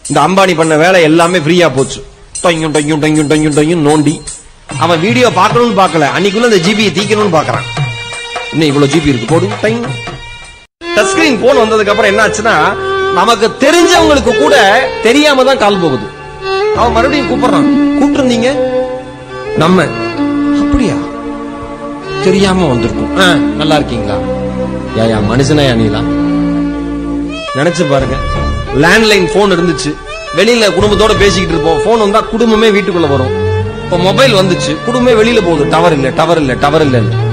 இந்த அம்பானி பண்ண வேலை எல்லாமே ஃப்ரீயா போச்சு டொய்யும் டொய்யும் டொய்யும் டொய்யும் டொய்யும் நோண்டி அவன் வீடியோ பார்க்கணும்னு பார்க்கல அன்னைக்குள்ள இந்த ஜிபியை தீக்கணும்னு பார்க்கறான் இன்னும் இவ்வளவு ஜிபி இருக்கு போடு டைம் டச் ஸ்கிரீன் போன் வந்ததுக்கு அப்புறம் என்ன ஆச்சுன்னா நமக்கு தெரிஞ்சவங்களுக்கு கூட தெரியாம தான் கால் போகுது அவன் மறுபடியும் கூப்பிடுறான் கூப்பிட்டு நம்ம அப்படியா தெரியாம வந்திருக்கும் ஆ, நல்லா இருக்கீங்களா யாயா மனுஷனாயா நீலா நினைச்சு பாருங்க லேண்ட்லைன் போன் இருந்துச்சு வெளியில குடும்பத்தோட பேசிக்கிட்டு இருப்போம் போன் வந்தா குடும்பமே வீட்டுக்குள்ள வரும் இப்ப மொபைல் வந்துச்சு குடும்பமே வெளியில போகுது டவர் இல்ல டவர் இல்ல டவர் இல்ல